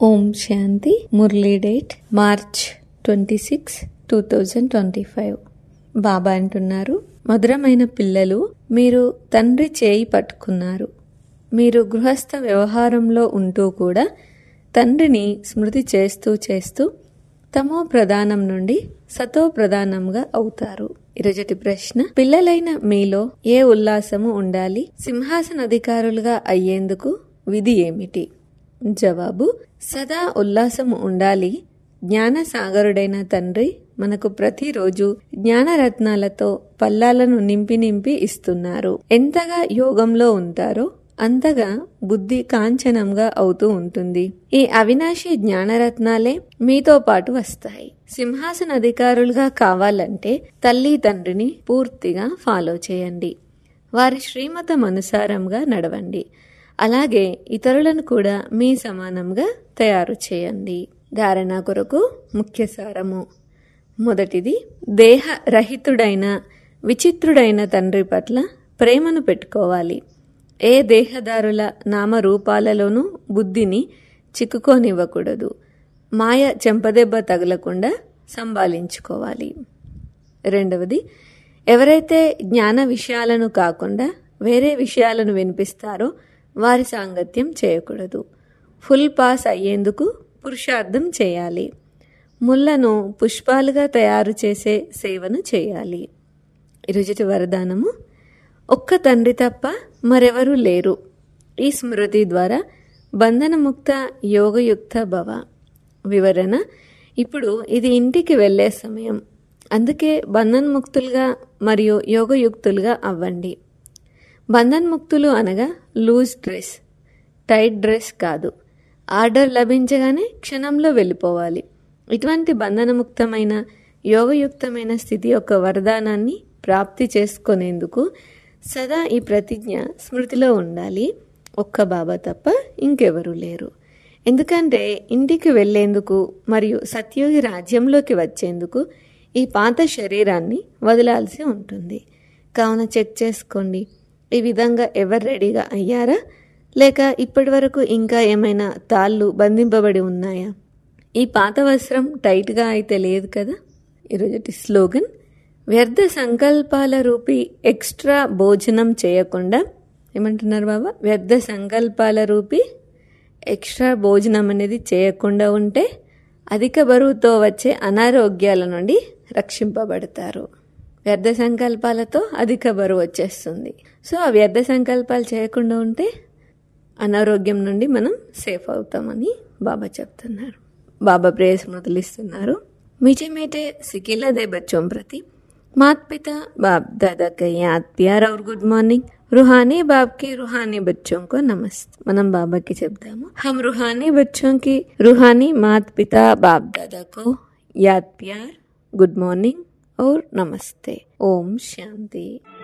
ఓం శాంతి మురళీ date March twenty six two thousand twenty five Baba అంటున్నారు మధురమైన పిల్లలు మీరు తండ్రి చేయి పట్టుకున్నారు మీరు గృహస్థ వ్యవహారంలో ఉంటూ కూడా తండ్రిని స్మృతి చేస్తూ చేస్తూ తమో ప్రధానం నుండి సతో ప్రధానంగా అవుతారు ఈరోజటి ప్రశ్న పిల్లలైన మీలో ఏ ఉల్లాసము ఉండాలి సింహాసన అధికారులుగా అయ్యేందుకు విధి ఏమిటి జవాబు సదా ఉల్లాసము ఉండాలి జ్ఞాన సాగరుడైన తండ్రి మనకు ప్రతిరోజు జ్ఞానరత్నాలతో పల్లాలను నింపి నింపి ఇస్తున్నారు ఎంతగా యోగంలో ఉంటారో అంతగా బుద్ధి కాంచనంగా అవుతూ ఉంటుంది ఈ అవినాశి జ్ఞానరత్నాలే మీతో పాటు వస్తాయి సింహాసన అధికారులుగా కావాలంటే తల్లి తండ్రిని పూర్తిగా ఫాలో చేయండి వారి శ్రీమతం అనుసారంగా నడవండి అలాగే ఇతరులను కూడా మీ సమానంగా తయారు చేయండి ధారణ కొరకు ముఖ్య సారము మొదటిది దేహ రహితుడైన విచిత్రుడైన తండ్రి పట్ల ప్రేమను పెట్టుకోవాలి ఏ దేహదారుల నామరూపాలలోనూ బుద్ధిని చిక్కుకోనివ్వకూడదు మాయ చెంపదెబ్బ తగలకుండా సంభాలించుకోవాలి రెండవది ఎవరైతే జ్ఞాన విషయాలను కాకుండా వేరే విషయాలను వినిపిస్తారో వారి సాంగత్యం చేయకూడదు ఫుల్ పాస్ అయ్యేందుకు పురుషార్థం చేయాలి ముళ్లను పుష్పాలుగా తయారు చేసే సేవను చేయాలి ఈరోజుటి వరదానము ఒక్క తండ్రి తప్ప మరెవరూ లేరు ఈ స్మృతి ద్వారా బంధనముక్త యోగయుక్త భవ వివరణ ఇప్పుడు ఇది ఇంటికి వెళ్ళే సమయం అందుకే బంధన్ముక్తులుగా మరియు యోగయుక్తులుగా అవ్వండి బంధన్ముక్తులు అనగా లూజ్ డ్రెస్ టైట్ డ్రెస్ కాదు ఆర్డర్ లభించగానే క్షణంలో వెళ్ళిపోవాలి ఇటువంటి బంధనముక్తమైన యోగయుక్తమైన స్థితి యొక్క వరదానాన్ని ప్రాప్తి చేసుకునేందుకు సదా ఈ ప్రతిజ్ఞ స్మృతిలో ఉండాలి ఒక్క బాబా తప్ప ఇంకెవరూ లేరు ఎందుకంటే ఇంటికి వెళ్లేందుకు మరియు సత్యోగి రాజ్యంలోకి వచ్చేందుకు ఈ పాత శరీరాన్ని వదలాల్సి ఉంటుంది కావున చెక్ చేసుకోండి ఈ విధంగా ఎవరు రెడీగా అయ్యారా లేక ఇప్పటి వరకు ఇంకా ఏమైనా తాళ్ళు బంధింపబడి ఉన్నాయా ఈ పాత వస్త్రం టైట్గా అయితే లేదు కదా ఈరోజు స్లోగన్ వ్యర్థ సంకల్పాల రూపీ ఎక్స్ట్రా భోజనం చేయకుండా ఏమంటున్నారు బాబా వ్యర్థ సంకల్పాల రూపీ ఎక్స్ట్రా భోజనం అనేది చేయకుండా ఉంటే అధిక బరువుతో వచ్చే అనారోగ్యాల నుండి రక్షింపబడతారు వ్యర్థ సంకల్పాలతో అధిక బరువు వచ్చేస్తుంది సో ఆ వ్యర్థ సంకల్పాలు చేయకుండా ఉంటే అనారోగ్యం నుండి మనం సేఫ్ అవుతామని బాబా చెప్తున్నారు బాబా ప్రేయ స్మృతులు ఇస్తున్నారు मीठे मीठे सिकिला दे बच्चों प्रति माता पिता बाप दादा का याद प्यार और गुड मॉर्निंग रूहानी बाप के रूहानी बच्चों को नमस्ते మనం బాబాకి చెప్దాము हम रूहानी बच्चों की रूहानी माता पिता बाप दादा को याद प्यार गुड मॉर्निंग और नमस्ते ओम शांति